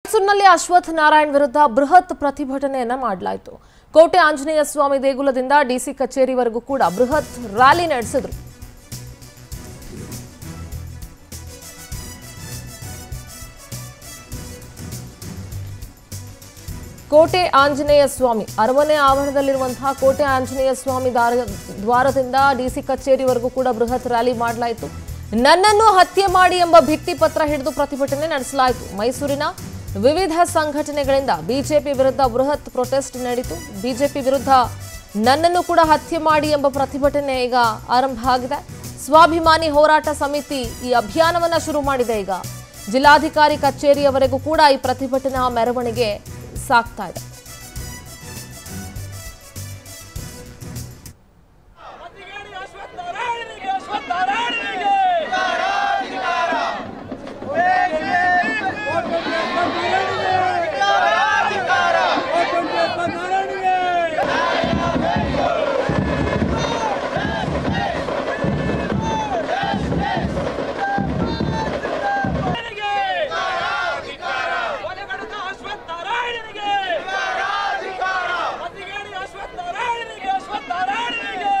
ಮೈಸೂರಿನಲ್ಲಿ ಅಶ್ವಥ್ ನಾರಾಯಣ್ ವಿರುದ್ಧ ಬೃಹತ್ ಪ್ರತಿಭಟನೆಯನ್ನ ಮಾಡಲಾಯಿತು ಕೋಟೆ ಆಂಜನೇಯ ಸ್ವಾಮಿ ದೇಗುಲದಿಂದ ಡಿಸಿ ಕಚೇರಿವರೆಗೂ ಕೂಡ ಬೃಹತ್ ರ್ಯಾಲಿ ನಡೆಸಿದ್ರು ಕೋಟೆ ಆಂಜನೇಯ ಸ್ವಾಮಿ ಅರಮನೆ ಆವರಣದಲ್ಲಿರುವಂತಹ ಕೋಟೆ ಆಂಜನೇಯ ಸ್ವಾಮಿ ದಾರ ದ್ವಾರದಿಂದ ಡಿಸಿ ಕಚೇರಿವರೆಗೂ ಕೂಡ ಬೃಹತ್ ರ್ಯಾಲಿ ಮಾಡಲಾಯಿತು ನನ್ನನ್ನು ಹತ್ಯೆ ಮಾಡಿ ಎಂಬ ಭಿತ್ತಿ ಪತ್ರ ಹಿಡಿದು ಪ್ರತಿಭಟನೆ ನಡೆಸಲಾಯಿತು ಮೈಸೂರಿನ ವಿವಿಧ ಸಂಘಟನೆಗಳಿಂದ ಬಿಜೆಪಿ ವಿರುದ್ಧ ಬೃಹತ್ ಪ್ರೊಟೆಸ್ಟ್ ನಡೆಯಿತು ಬಿಜೆಪಿ ವಿರುದ್ಧ ನನ್ನನ್ನು ಕೂಡ ಹತ್ಯೆ ಮಾಡಿ ಎಂಬ ಪ್ರತಿಭಟನೆ ಈಗ ಆರಂಭ ಆಗಿದೆ ಸ್ವಾಭಿಮಾನಿ ಹೋರಾಟ ಸಮಿತಿ ಈ ಅಭಿಯಾನವನ್ನ ಶುರು ಮಾಡಿದೆ ಈಗ ಜಿಲ್ಲಾಧಿಕಾರಿ ಕಚೇರಿಯವರೆಗೂ ಕೂಡ ಈ ಪ್ರತಿಭಟನಾ ಮೆರವಣಿಗೆ ಸಾಗ್ತಾ ಇದೆ ಮತಿಗೇಡಿ ಅಶ್ವತ್ಥ ನಾರಾಯಣನಿಗೆ ಅಶ್ವತ್ಥ ನಾರಾಯಣನಿಗೆ ಕೊಲೆಗಡುಕ ಅಶ್ವತ್ಥ ನಾರಾಯಣನಿಗೆ ಮತಿಗೇಡಿ ಅಶ್ವತ್ಥ ನಾರಾಯಣನಿಗೆ ಅಶ್ವತ್ಥ ನಾರಾಯಣನಿಗೆ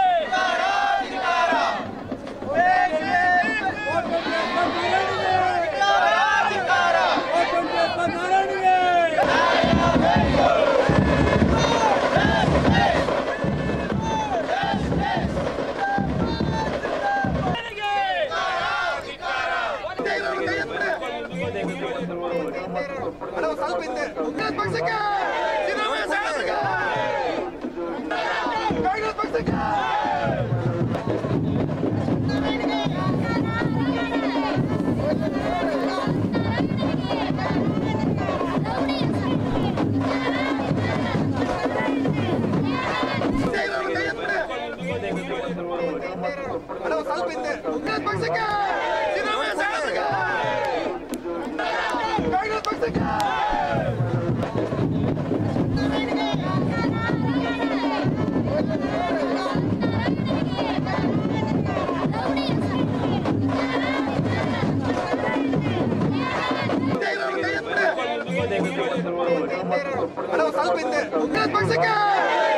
ಸ್ವಲ್ಪ ಹಿಂದೆ